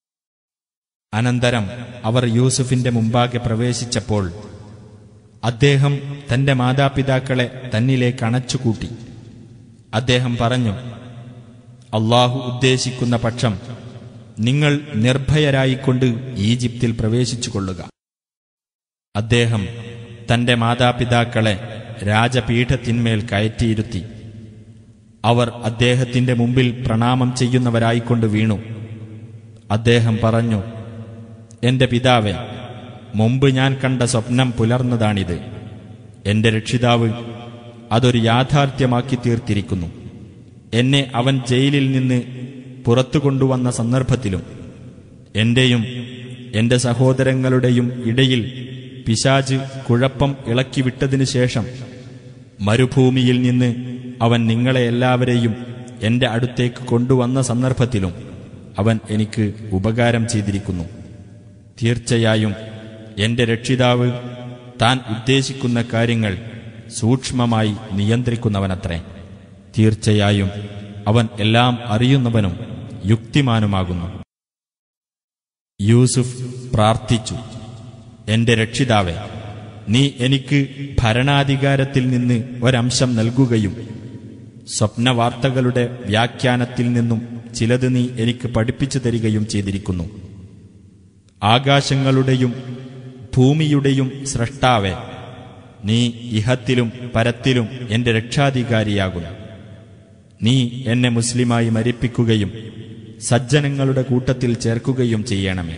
B: അനന്തരം അവർ യൂസുഫിന്റെ മുമ്പാകെ പ്രവേശിച്ചപ്പോൾ അദ്ദേഹം തന്റെ മാതാപിതാക്കളെ തന്നിലേക്ക് അണച്ചുകൂട്ടി അദ്ദേഹം പറഞ്ഞു അള്ളാഹു ഉദ്ദേശിക്കുന്ന പക്ഷം നിങ്ങൾ നിർഭയരായിക്കൊണ്ട് ഈജിപ്തിൽ പ്രവേശിച്ചുകൊള്ളുക അദ്ദേഹം തന്റെ മാതാപിതാക്കളെ രാജപീഠത്തിന്മേൽ കയറ്റിയിരുത്തി അവർ അദ്ദേഹത്തിന്റെ മുമ്പിൽ പ്രണാമം ചെയ്യുന്നവരായിക്കൊണ്ട് വീണു അദ്ദേഹം പറഞ്ഞു എന്റെ പിതാവേ മുമ്പ് ഞാൻ കണ്ട സ്വപ്നം പുലർന്നതാണിത് എന്റെ രക്ഷിതാവ് അതൊരു യാഥാർത്ഥ്യമാക്കി തീർത്തിരിക്കുന്നു എന്നെ അവൻ ജയിലിൽ നിന്ന് പുറത്തു കൊണ്ടുവന്ന സന്ദർഭത്തിലും എന്റെയും എന്റെ സഹോദരങ്ങളുടെയും ഇടയിൽ പിശാജ് കുഴപ്പം ഇളക്കിവിട്ടതിനു ശേഷം മരുഭൂമിയിൽ നിന്ന് അവൻ നിങ്ങളെ എല്ലാവരെയും എന്റെ അടുത്തേക്ക് കൊണ്ടുവന്ന സന്ദർഭത്തിലും അവൻ എനിക്ക് ഉപകാരം ചെയ്തിരിക്കുന്നു തീർച്ചയായും എന്റെ രക്ഷിതാവ് താൻ ഉദ്ദേശിക്കുന്ന കാര്യങ്ങൾ സൂക്ഷ്മമായി നിയന്ത്രിക്കുന്നവനത്രേ തീർച്ചയായും അവൻ എല്ലാം അറിയുന്നവനും യുക്തിമാനുമാകുന്നു യൂസുഫ് പ്രാർത്ഥിച്ചു എന്റെ രക്ഷിതാവെ നീ എനിക്ക് ഭരണാധികാരത്തിൽ നിന്ന് ഒരംശം നൽകുകയും സ്വപ്നവാർത്തകളുടെ വ്യാഖ്യാനത്തിൽ നിന്നും ചിലത് നീ എനിക്ക് പഠിപ്പിച്ചു തരികയും ചെയ്തിരിക്കുന്നു ആകാശങ്ങളുടെയും ഭൂമിയുടെയും സ്രഷ്ടാവെ നീ ഇഹത്തിലും പരത്തിലും എന്റെ രക്ഷാധികാരിയാകുന്നു നീ എന്നെ മുസ്ലിമായി മരിപ്പിക്കുകയും സജ്ജനങ്ങളുടെ കൂട്ടത്തിൽ ചേർക്കുകയും ചെയ്യണമേ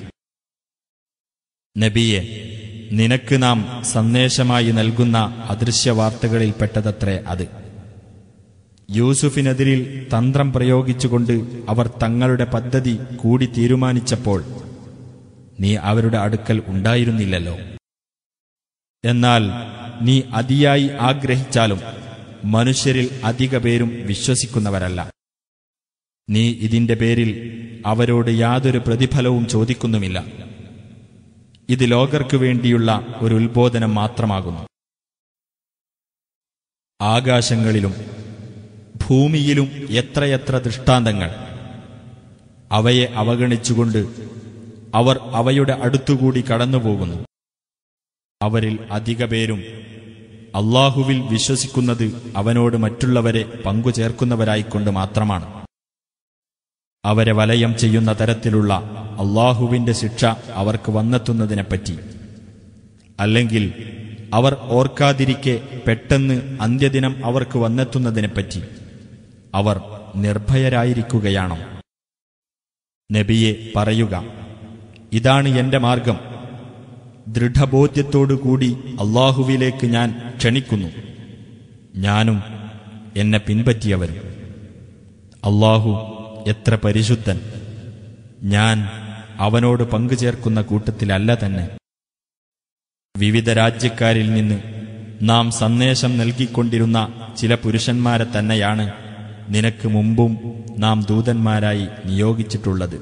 B: നബിയെ നിനക്ക് നാം സന്ദേശമായി നൽകുന്ന അദൃശ്യവാർത്തകളിൽപ്പെട്ടതത്രേ അത് യൂസുഫിനെതിരിൽ തന്ത്രം പ്രയോഗിച്ചുകൊണ്ട് അവർ തങ്ങളുടെ പദ്ധതി കൂടി തീരുമാനിച്ചപ്പോൾ നീ അവരുടെ അടുക്കൽ ഉണ്ടായിരുന്നില്ലല്ലോ എന്നാൽ നീ അതിയായി ആഗ്രഹിച്ചാലും മനുഷ്യരിൽ അധിക പേരും വിശ്വസിക്കുന്നവരല്ല നീ ഇതിന്റെ പേരിൽ അവരോട് യാതൊരു പ്രതിഫലവും ചോദിക്കുന്നുമില്ല ഇത് ലോകർക്കു വേണ്ടിയുള്ള ഒരു ഉത്ബോധനം മാത്രമാകുന്നു ആകാശങ്ങളിലും ഭൂമിയിലും എത്രയെത്ര ദൃഷ്ടാന്തങ്ങൾ അവയെ അവഗണിച്ചുകൊണ്ട് അവർ അവയുടെ അടുത്തുകൂടി കടന്നുപോകുന്നു അവരിൽ അധിക പേരും അള്ളാഹുവിൽ വിശ്വസിക്കുന്നത് അവനോട് മറ്റുള്ളവരെ പങ്കുചേർക്കുന്നവരായിക്കൊണ്ട് മാത്രമാണ് അവരെ വലയം ചെയ്യുന്ന തരത്തിലുള്ള അള്ളാഹുവിന്റെ ശിക്ഷ അവർക്ക് വന്നെത്തുന്നതിനെപ്പറ്റി അല്ലെങ്കിൽ അവർ ഓർക്കാതിരിക്കെ പെട്ടെന്ന് അന്ത്യദിനം അവർക്ക് വന്നെത്തുന്നതിനെപ്പറ്റി അവർ നിർഭയരായിരിക്കുകയാണോ നബിയെ പറയുക ഇതാണ് എന്റെ മാർഗം ദൃഢബോധ്യത്തോടുകൂടി അള്ളാഹുവിലേക്ക് ഞാൻ ക്ഷണിക്കുന്നു ഞാനും എന്നെ പിൻപറ്റിയവരും അള്ളാഹു എത്ര പരിശുദ്ധൻ ഞാൻ അവനോട് പങ്കുചേർക്കുന്ന കൂട്ടത്തിലല്ല തന്നെ വിവിധ രാജ്യക്കാരിൽ നിന്ന് നാം സന്ദേശം നൽകിക്കൊണ്ടിരുന്ന ചില പുരുഷന്മാരെ തന്നെയാണ് നിനക്ക് മുമ്പും നാം ദൂതന്മാരായി നിയോഗിച്ചിട്ടുള്ളത്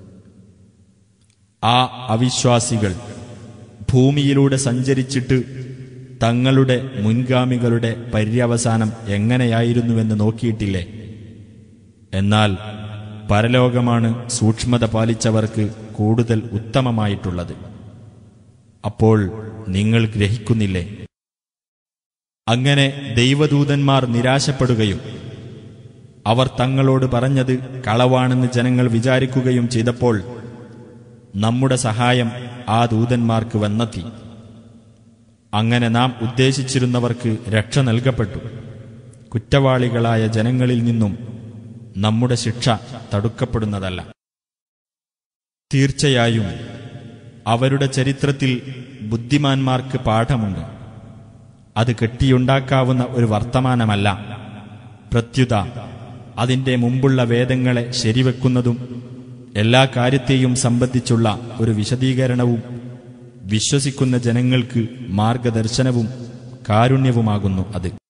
B: ആ അവിശ്വാസികൾ ഭൂമിയിലൂടെ സഞ്ചരിച്ചിട്ട് തങ്ങളുടെ മുൻഗാമികളുടെ പര്യവസാനം എങ്ങനെയായിരുന്നുവെന്ന് നോക്കിയിട്ടില്ലേ എന്നാൽ പരലോകമാണ് സൂക്ഷ്മത പാലിച്ചവർക്ക് കൂടുതൽ ഉത്തമമായിട്ടുള്ളത് അപ്പോൾ നിങ്ങൾ ഗ്രഹിക്കുന്നില്ലേ അങ്ങനെ ദൈവദൂതന്മാർ നിരാശപ്പെടുകയും അവർ തങ്ങളോട് പറഞ്ഞത് കളവാണെന്ന് ജനങ്ങൾ വിചാരിക്കുകയും ചെയ്തപ്പോൾ നമ്മുടെ സഹായം ആ ദൂതന്മാർക്ക് വന്നെത്തി അങ്ങനെ നാം ഉദ്ദേശിച്ചിരുന്നവർക്ക് രക്ഷ നൽകപ്പെട്ടു കുറ്റവാളികളായ ജനങ്ങളിൽ നിന്നും നമ്മുടെ ശിക്ഷ തടുക്കപ്പെടുന്നതല്ല തീർച്ചയായും അവരുടെ ചരിത്രത്തിൽ ബുദ്ധിമാന്മാർക്ക് പാഠമുണ്ട് അത് കെട്ടിയുണ്ടാക്കാവുന്ന ഒരു വർത്തമാനമല്ല പ്രത്യുത അതിന്റെ മുമ്പുള്ള വേദങ്ങളെ ശരിവെക്കുന്നതും എല്ലാ കാര്യത്തെയും സംബന്ധിച്ചുള്ള ഒരു വിശദീകരണവും വിശ്വസിക്കുന്ന ജനങ്ങൾക്ക് മാർഗദർശനവും കാരുണ്യവുമാകുന്നു അത്